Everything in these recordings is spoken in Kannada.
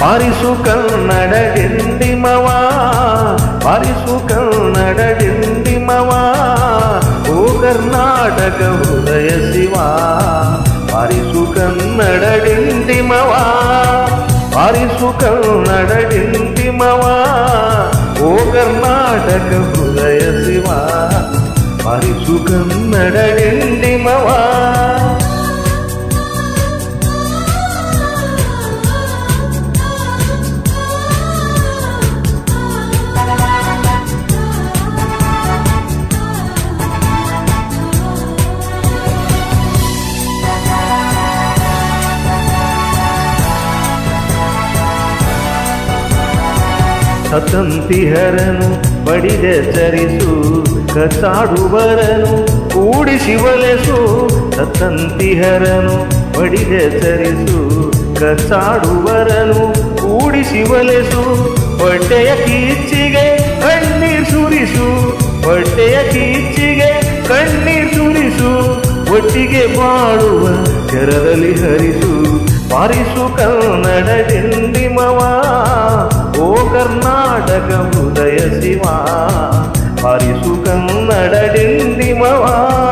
ಬಾರಿಸು ಕನ್ನಡ ಡಿಂಡಿಮವ ಬಾರಿಸು ಕನ್ನಡ ಡಿಂಡಿಮವ ಓ ಕರ್ನಾಟಕ ಹೃದಯ ಶಿವ ಬಾರಿಸು ಕನ್ನಡ ಡಿಂಡಿಮವ ಬಾರಿಸು ಕನ್ನಡ ಡಿಂಡಿಮವ ಓ ಕರ್ನಾಟಕ ಹೃದಯ ಶಿವ ಬಾರಿಸು ಕನ್ನಡ ಡಿಂಡಿಮವ ಸತಂತಿಹರನು ಬಡಿದೆ ಚರಿಸು ಕಸಾಡುವರನು ಕೂಡಿಸಿ ಒಲೆಸು ಸತಂತಿಹರನು ಬಡಿದೆ ಚರಿಸು ಕಸಾಡುವರನು ಕೂಡಿಸಿ ಒಲೆಸು ಹೊಟ್ಟೆಯ ಕೀಚಿಗೆ ಕಣ್ಣೀರ್ ಸುರಿಸು ಹೊಟ್ಟೆಯ ಕೀಚಿಗೆ ಕಣ್ಣೀರ್ ಸುರಿಸು ಒಟ್ಟಿಗೆ ಬಾಳುವ ಕೆರದಲ್ಲಿ ಹರಿಸು ಪಾರಿಸು ಕನ್ನಡ ಡಿಂಡಿಮವ ಓ ಕರ್ನಾಟಕ ಹೃದಯ ಶಿವ ಪಾರಿಸು ಕನ್ನಡ ಡಿಂಡಿಮವ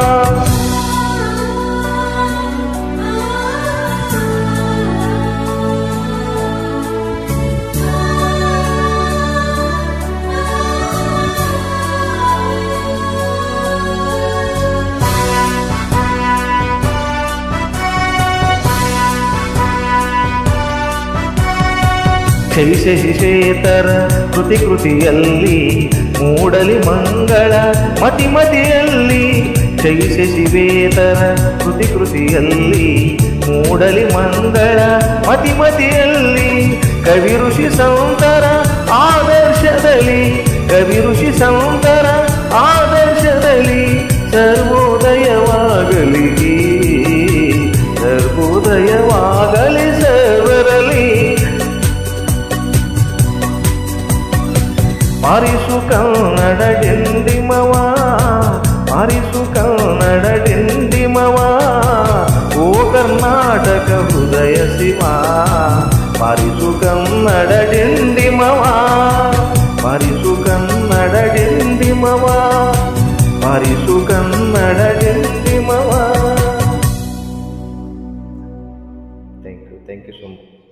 ಶೈಷ ಶಿಶೇತರ ಕೃತಿ ಕೃತಿಯಲ್ಲಿ ಮೂಡಲಿ ಮಂಗಳ ಮತಿ ಮತಿಯಲ್ಲಿ ಶೈಷ ಶಿವೇತರ ಕೃತಿ ಕೃತಿಯಲ್ಲಿ ಮೂಡಲಿ ಮಂಗಳ ಮತಿ ಮತಿಯಲ್ಲಿ ಕವಿ ಋಷಿ ಸಂತರ ಆದರ್ಶದಲ್ಲಿ ಕವಿ ಋಷಿ ಸಂತರ ಆದರ್ಶದಲ್ಲಿ ಸರ್ವೋದಯವಾಗಲಿ ಸರ್ವೋದಯವಾಗಲಿ ಸರ್ವರಲಿ ಮಾರಿಸು ಕನ್ನಡ ಡಿಂಡಿಮವ ಮಾರಿಸು ಕನ್ನಡ ಡಿಂಡಿಮವ ಓ ಕರ್ನಾಟಕ ಹೃದಯ ಶಿವ ಮಾರಿಸು ಕನ್ನಡ ಡಿಂಡಿಮವ ಮಾರಿಸು ಕನ್ನಡ ಡಿಂಡಿಮವ ಮಾರಿಸು ಕನ್ನಡ ಡಿಂಡಿಮವ thank you thank you so much